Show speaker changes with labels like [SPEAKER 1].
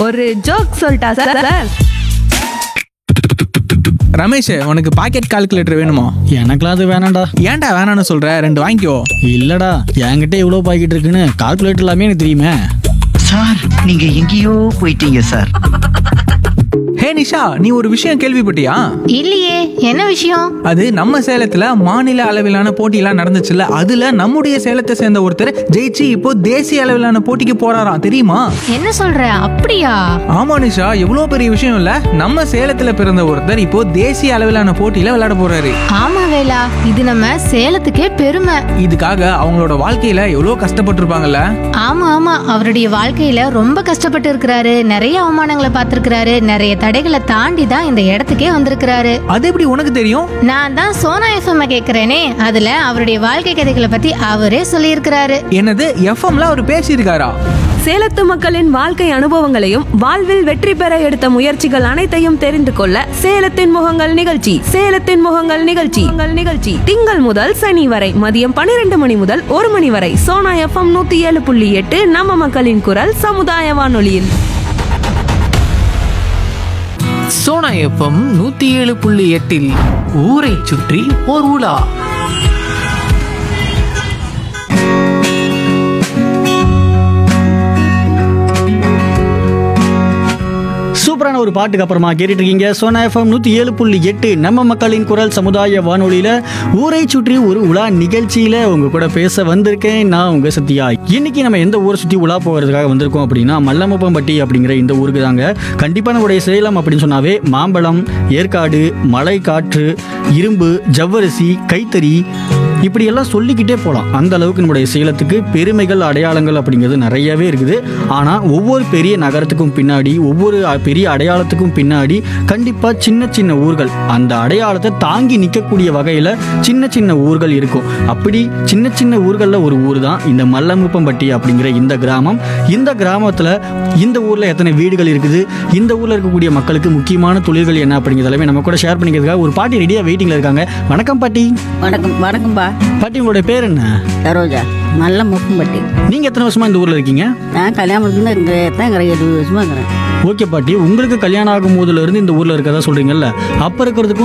[SPEAKER 1] ஒரு ஜோக் சொல்லிட்டா sir sir
[SPEAKER 2] Ramesh உனக்கு பாக்கெட் கால்குலேட்டர் வேணுமா
[SPEAKER 3] எனக்குலாம் அது வேணாம்டா
[SPEAKER 2] ஏன்டா வேணாம்னு சொல்ற ரெண்டு வாங்கிக்கோ
[SPEAKER 3] இல்லடா என்கிட்ட இவ்வளோ பாக்கெட் இருக்குன்னு கால்குலேட்டர் எல்லாமே எனக்கு தெரியுமே
[SPEAKER 4] சார் நீங்க எங்கேயோ போயிட்டீங்க சார்
[SPEAKER 2] ஹே நிஷா நீ ஒரு விஷயம் கேள்விப்பட்டியா
[SPEAKER 5] இல்லையே என்ன விஷயம்
[SPEAKER 2] அது நம்ம சேலத்துல மாநில அளவிலான போட்டியெல்லாம் நடந்துச்சுல்ல அதுல நம்முடைய சேலத்தை சேர்ந்த ஒருத்தர் ஜெயிச்சு இப்போ தேசிய அளவிலான போட்டிக்கு போறாராம் தெரியுமா
[SPEAKER 5] என்ன சொல்ற அப்படியா
[SPEAKER 2] ஆமா நிஷா எவ்வளவு பெரிய விஷயம் இல்ல நம்ம சேலத்துல பிறந்த ஒருத்தர் இப்போ தேசிய அளவிலான போட்டியில விளையாட போறாரு
[SPEAKER 5] ஆமா வேலா இது நம்ம சேலத்துக்கே பெருமை
[SPEAKER 2] இதுக்காக அவங்களோட வாழ்க்கையில எவ்வளவு கஷ்டப்பட்டிருப்பாங்கல்ல
[SPEAKER 5] ஆமா ஆமா அவருடைய வாழ்க்கையில ரொம்ப கஷ்டப்பட்டு இருக்கிறாரு நிறைய அவமானங்களை பார்த்திருக்கிறாரு நிறைய தடைகளை தாண்டி தான் இந்த இடத்துக்கே வந்திருக்கிறாரு
[SPEAKER 2] அது எப்படி உனக்கு தெரியும்
[SPEAKER 5] நான் தான் சோனா எஃப்எம் கேக்குறேனே அதுல அவருடைய வாழ்க்கை கதைகளை பத்தி அவரே சொல்லியிருக்கிறாரு
[SPEAKER 2] என்னது எஃப்எம்ல அவர் பேசியிருக்காரா
[SPEAKER 1] சேலத்து மக்களின் வாழ்க்கை அனுபவங்களையும் வாழ்வில் வெற்றி பெற எடுத்த முயற்சிகள் அனைத்தையும் தெரிந்து கொள்ள சேலத்தின் முகங்கள் நிகழ்ச்சி சேலத்தின் முகங்கள் நிகழ்ச்சி உங்கள் நிகழ்ச்சி திங்கள் முதல் சனி வரை மதியம் பன்னிரண்டு மணி முதல் ஒரு மணி வரை சோனா எஃப்எம் நூத்தி ஏழு புள்ளி எட்டு நம்ம மக்களின் குரல் சமுதாய வானொலியில்
[SPEAKER 6] சோனா எஃப்எம் நூத்தி ஏழு புள்ளி எட்டில் ஊரை சுற்றி ஓர் உலா
[SPEAKER 3] சூப்பரான ஒரு பாட்டுக்கு அப்புறமா கேட்டுட்டு இருக்கீங்க சோனா எஃப்எம் நூற்றி ஏழு புள்ளி எட்டு நம்ம மக்களின் குரல் சமுதாய வானொலியில் ஊரை சுற்றி ஒரு உலா நிகழ்ச்சியில் உங்க கூட பேச வந்திருக்கேன் நான் உங்க சத்யா இன்னைக்கு நம்ம எந்த ஊரை சுற்றி உலா போகிறதுக்காக வந்திருக்கோம் அப்படின்னா மல்லமுப்பம்பட்டி அப்படிங்கிற இந்த ஊருக்கு தாங்க கண்டிப்பாக நம்முடைய சேலம் அப்படின்னு சொன்னாவே மாம்பழம் ஏற்காடு மலை காற்று இரும்பு ஜவ்வரிசி கைத்தறி இப்படி எல்லாம் சொல்லிக்கிட்டே போகலாம் அந்த அளவுக்கு நம்முடைய சேலத்துக்கு பெருமைகள் அடையாளங்கள் அப்படிங்கிறது நிறையவே இருக்குது ஆனால் ஒவ்வொரு பெரிய நகரத்துக்கும் பின்னாடி ஒவ்வொரு அ- பெரிய அடையாளத்துக்கும் பின்னாடி கண்டிப்பாக சின்ன சின்ன ஊர்கள் அந்த அடையாளத்தை தாங்கி நிற்கக்கூடிய வகையில் சின்ன சின்ன ஊர்கள் இருக்கும் அப்படி சின்ன சின்ன ஊர்களில் ஒரு ஊர் தான் இந்த மல்லமுப்பம்பட்டி அப்படிங்கிற இந்த கிராமம் இந்த கிராமத்தில் இந்த ஊரில் எத்தனை வீடுகள் இருக்குது இந்த ஊரில் இருக்கக்கூடிய மக்களுக்கு முக்கியமான தொழில்கள் என்ன அப்படிங்கிறது எல்லாமே நம்ம கூட ஷேர் பண்ணிக்கிறதுக்காக ஒரு பாட்டி ரெடியாக வெயிட்டிங்கில் இருக்காங்க வணக்கம் பாட்டி
[SPEAKER 7] வணக்கம் வணக்கம்பா
[SPEAKER 3] பாட்டி உங்களுடைய பேர் என்ன
[SPEAKER 7] சரோஜா நல்ல முக்கும்பட்டி
[SPEAKER 3] நீங்க எத்தனை வருஷமா இந்த ஊர்ல இருக்கீங்க
[SPEAKER 7] நான் கல்யாணம் முடிச்சுன்னு இங்கே தான் இருக்கிறேன் எழுபது வருஷமா இருக்கிறேன்
[SPEAKER 3] ஓகே பாட்டி உங்களுக்கு கல்யாணம் ஆகும் போதுல இருந்து இந்த ஊர்ல இருக்கதா சொல்றீங்கல்ல அப்ப இருக்கிறதுக்கும்